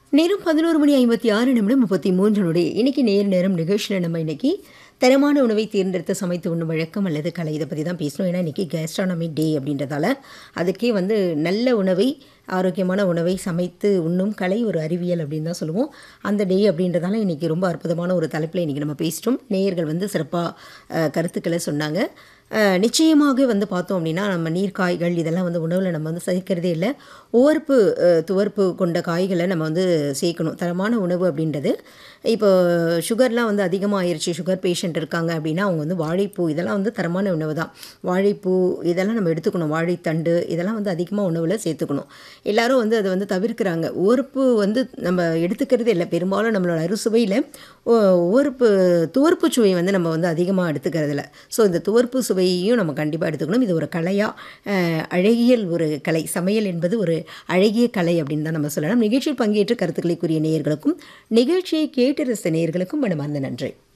நேரம் பதினோரு மணி ஐம்பத்தி ஆறு நிமிடம் முப்பத்தி மூன்று நொடி இன்னைக்கு நேர் நேரம் நிகழ்ச்சியில் நம்ம இன்னைக்கு தரமான உணவை தேர்ந்தெடுத்து சமைத்து உண்ணும் வழக்கம் அல்லது கலை இதை பற்றி தான் பேசணும் ஏன்னா இன்றைக்கி கேஸ்ட்ரானமி டே அப்படின்றதால அதுக்கே வந்து நல்ல உணவை ஆரோக்கியமான உணவை சமைத்து உண்ணும் கலை ஒரு அறிவியல் அப்படின்னு தான் சொல்லுவோம் அந்த டே அப்படின்றதால இன்றைக்கி ரொம்ப அற்புதமான ஒரு தலைப்பில் இன்றைக்கி நம்ம பேசிட்டோம் நேயர்கள் வந்து சிறப்பாக கருத்துக்களை சொன்னாங்க அஹ், நிச்சயமாக வந்து பார்த்தோம் அப்படின்னா நம்ம நீர் காய்கள் இதெல்லாம் வந்து உணவில் நம்ம வந்து சேர்க்கிறதே இல்லை உவர்ப்பு அஹ், துவர்ப்பு கொண்ட காய்களை நம்ம வந்து சேர்க்கணும் தரமான உணவு அப்படின்றது இப்போ சுகர்லாம் வந்து அதிகமாக ஆயிடுச்சு சுகர் பேஷண்ட் இருக்காங்க அப்படின்னா அவங்க வந்து வாழைப்பூ இதெல்லாம் வந்து தரமான உணவு தான் வாழைப்பூ இதெல்லாம் நம்ம எடுத்துக்கணும் வாழைத்தண்டு இதெல்லாம் வந்து அதிகமாக உணவில் சேர்த்துக்கணும் எல்லாரும் வந்து அதை வந்து தவிர்க்கிறாங்க உவர்ப்பு வந்து நம்ம எடுத்துக்கிறதே இல்லை பெரும்பாலும் நம்மளோட அறுசுவையில் உவர்ப்பு துவர்ப்பு சுவை வந்து நம்ம வந்து அதிகமாக எடுத்துக்கிறது இல்லை ஸோ இந்த துவர்ப்பு சுவையையும் நம்ம கண்டிப்பாக எடுத்துக்கணும் இது ஒரு கலையாக அழகியல் ஒரு கலை சமையல் என்பது ஒரு அழகிய கலை அப்படின்னு தான் நம்ம சொல்லலாம் நிகழ்ச்சியில் பங்கேற்று கருத்துக்களை கூறிய நேயர்களுக்கும் நிகழ்ச்சியை கேட்டு ரசித்த நேயர்களுக்கும் மனமார்ந்த நன்றி